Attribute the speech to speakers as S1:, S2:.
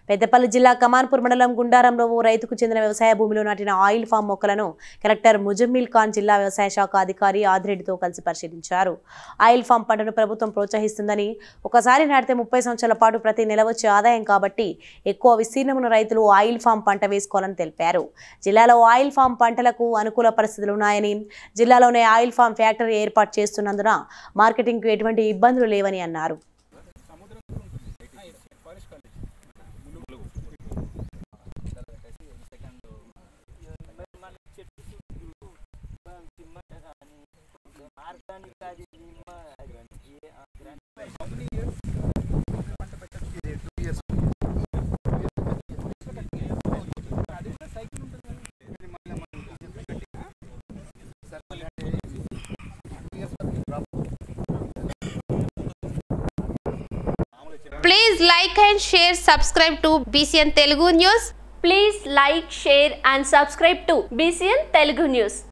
S1: పెద్దపల్లి జిల్లా కమాన్పూర్ మండలం గుండారంలో ఓ రైతుకు చెందిన వ్యవసాయ భూమిలో నాటిన ఆయిల్ ఫామ్ మొక్కలను కలెక్టర్ ముజమ్మిల్ ఖాన్ జిల్లా వ్యవసాయ శాఖ అధికారి ఆదిరెడ్డితో కలిసి పరిశీలించారు ఆయిల్ ఫామ్ పంటను ప్రభుత్వం ప్రోత్సహిస్తుందని ఒకసారి నాటితే ముప్పై సంవత్సరాల పాటు ప్రతి నెల వచ్చే ఆదాయం కాబట్టి ఎక్కువ విస్తీర్ణమున్న రైతులు ఆయిల్ ఫామ్ పంట వేసుకోవాలని తెలిపారు జిల్లాలో ఆయిల్ ఫామ్ పంటలకు అనుకూల పరిస్థితులు ఉన్నాయని జిల్లాలోనే ఆయిల్ ఫామ్ ఫ్యాక్టరీ ఏర్పాటు చేస్తున్నందున మార్కెటింగ్కు ఎటువంటి ఇబ్బందులు లేవని అన్నారు
S2: Please like and share, subscribe to BCN Telugu News.
S3: Please like, share and subscribe to BCN Telugu News.